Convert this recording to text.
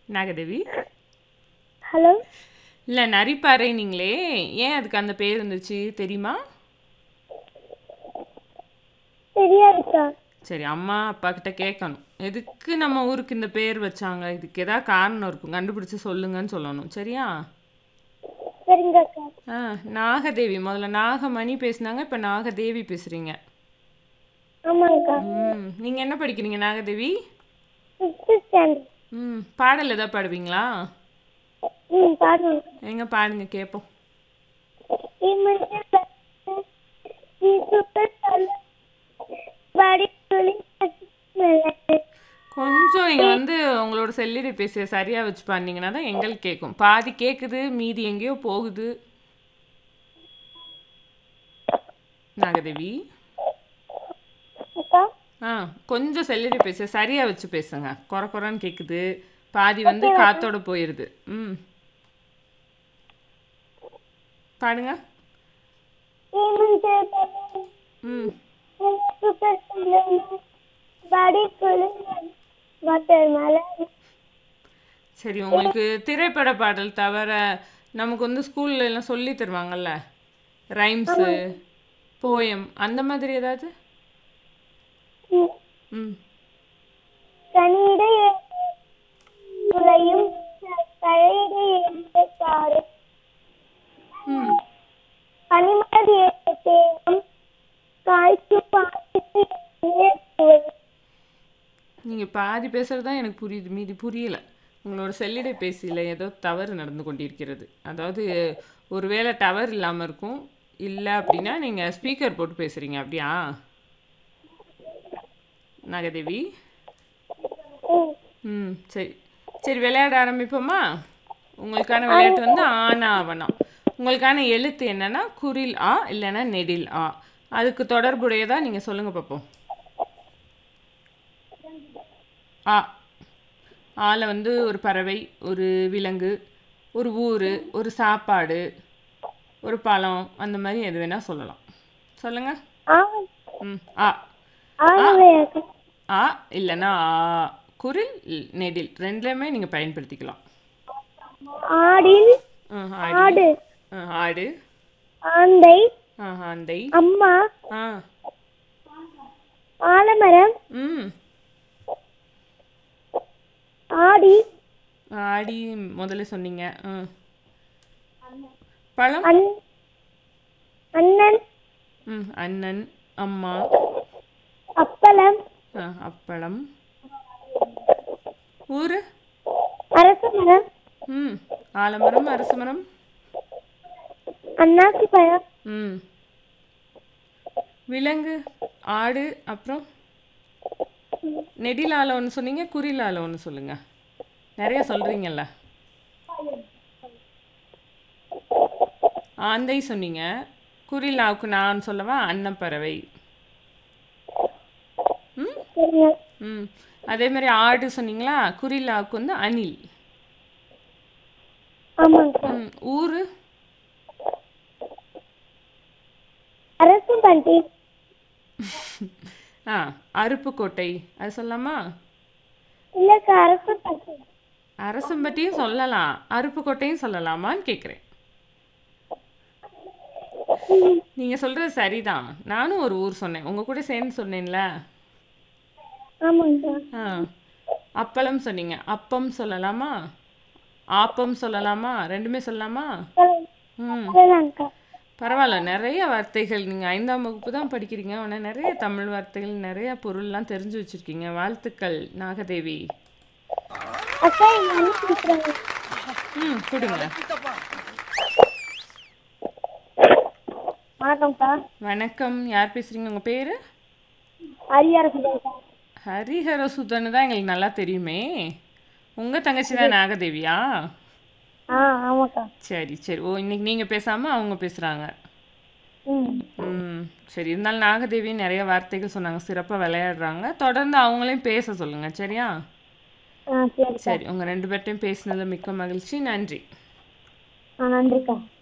Nagadevi hello இல்லை நரிப்பாறை நீங்களே ஏன் அதுக்கு அந்த பேர் இருந்துச்சு தெரியுமா தெரியாதுக்கா சரி அம்மா அப்பா கிட்ட கேட்கணும் எதுக்கு நம்ம ஊருக்கு இந்த பேர் வச்சாங்க இதுக்கு ஏதாவது காரணம் இருக்கும் கண்டுபிடிச்சு சொல்லுங்கன்னு சொல்லணும் சரியா சரிங்கக்கா ஆ நாகதேவி முதல்ல நாகமணி பேசுனாங்க இப்போ நாகதேவி பேசுகிறீங்க ஆமாங்கக்கா ம் நீங்கள் என்ன படிக்கிறீங்க நாகதேவி ஃபிஃப்த்து ஸ்டாண்டர்ட் ம் பாடல் ஏதாவது பாடுவீங்களா ம் பாடுங்க எங்க பாடுங்க கேட்போம் கொஞ்சம் நீங்கள் வந்து உங்களோட செல்லிடை பேசிய சரியாக வச்சு பண்ணீங்கன்னா தான் எங்களுக்கு கேட்கும் பாதி கேட்குது மீதி எங்கேயோ போகுது நாகதேவி அக்கா ஆ கொஞ்சம் செல்லிடை பேச சரியாக வச்சு பேசுங்க குறை குறைன்னு கேட்குது பாதி வந்து காத்தோட போயிடுது ம் பாடுங்க ம் சரி உங்களுக்கு திரைப்பட பாடல் தவிர நமக்கு வந்து ஸ்கூல்ல எல்லாம் சொல்லி தருவாங்கல்ல ரைம்ஸு போயம் அந்த மாதிரி ஏதாவது ம் கனியிடையே துளையும் தழையிடையே காரு ம் பனிமலர் ஏற்றம் காய்ச்சி பாய்ச்சி ஏற்றுவது நீங்கள் பாதி பேசுகிறது தான் எனக்கு புரியுது மீதி புரியல உங்களோட செல்லிடை பேசியில் ஏதோ தவறு நடந்து கொண்டிருக்கிறது அதாவது ஒருவேளை டவர் இல்லாமல் இருக்கும் இல்லை அப்படின்னா நீங்கள் ஸ்பீக்கர் போட்டு பேசுகிறீங்க அப்படியா நாகதேவி ம் ம் சரி சரி விளையாட ஆரம்பிப்போமா உங்களுக்கான விளையாட்டு வந்து ஆனா ஆவணம் உங்களுக்கான எழுத்து என்னன்னா குரில் ஆ இல்லைன்னா நெடில் ஆ அதுக்கு தொடர்புடையதா நீங்கள் சொல்லுங்கள் பார்ப்போம் ஆ ஆல வந்து ஒரு பறவை ஒரு விலங்கு ஒரு ஊர் ஒரு சாப்பாடு ஒரு பழம் அந்த மாதிரி எது வேணால் சொல்லலாம் சொல்லுங்க ஆ- ம் ஆ ஆகலையாக்கா ஆ இல்லைன்னா ஆ குரில் இல்- நெடில் ரெண்டுலையுமே நீங்கள் பயன்படுத்திக்கலாம் ஆடில் ஆ, ஆடி ஆடு ஆ, ஆடு ஆந்தை ஆ ஆந்தை அம்மா ஆ ஆலமரம் ம் ஆடி ஆடி முதல்ல சொன்னீங்க ஆ பழம் அண் அண்ணன் ம் அண்ணன் அம்மா அப்பளம் ஆ அப்பளம் ஊர் அரச மரம் ம் ஆலமரம் அரசமரம் அன்னாசி பழம் ம் விலங்கு ஆடு அப்புறம் நெடிலால ஒன்று சொன்னீங்க குறிலால ஒன்று சொல்லுங்க நிறைய சொல்றீங்கல்ல ஆந்தை சொன்னீங்க குறிலாவுக்கு நான் சொல்லவா அன்னப்பறவை ம் சரிங்க ம் அதே மாதிரி ஆடு சொன்னீங்களா குறிலாவுக்கு வந்து அணில் ஆமாங்கக்கா ம் ஊர் அரசு பண்டி ஆ அருப்புக்கோட்டை அது சொல்லலாமா இல்லக்கா அரசு பண்டி அரசம்பட்டியும் சொல்லலாம் அருப்புக்கோட்டையும் சொல்லலாமான்னு கேட்குறேன் நீங்கள் சொல்கிறது சரிதான் நானும் ஒரு ஊர் சொன்னேன் உங்கள் கூட சேர்ந்து சொன்னேன்ல ஆமாங்கக்கா ஆ அப்பளம் சொன்னீங்க அப்பம் சொல்லலாமா ஆப்பம் சொல்லலாமா ரெண்டுமே சொல்லலாமா ம் சரிதாங்கக்கா பரவாயில்ல நிறைய வார்த்தைகள் நீங்கள் ஐந்தாம் வகுப்பு தான் படிக்கிறீங்க ஆனால் நிறைய தமிழ் வார்த்தைகள் நிறைய பொருள்லாம் தெரிஞ்சு வச்சுருக்கீங்க வாழ்த்துக்கள் நாகதேவி அக்கா எங்க அண்ணன் பேசுறாங்க ம் கொடுங்க வணக்கம்க்கா வணக்கம் யார் பேசுகிறீங்க உங்கள் பேர் ஹரியார சுதாக்கா ஹரிஹரசுதன்னு தான் எங்களுக்கு நல்லா தெரியுமே உங்கள் தங்கச்சி தான் நாகதேவியா ஆ ஆமாக்கா சரி சரி ஓ இன்னைக்கு நீங்கள் பேசாமல் அவங்க பேசுகிறாங்க ம் ம் சரி இருந்தாலும் நாகதேவி நிறைய வார்த்தைகள் சொன்னாங்க சிறப்பாக விளையாடுறாங்க தொடர்ந்து அவங்களையும் பேச சொல்லுங்கள் சரியா ஆ சரிக்கா சரி உங்கள் ரெண்டு பேர்ட்டையும் பேசினதில் மிக்க மகிழ்ச்சி நன்றி ஆ நன்றிக்கா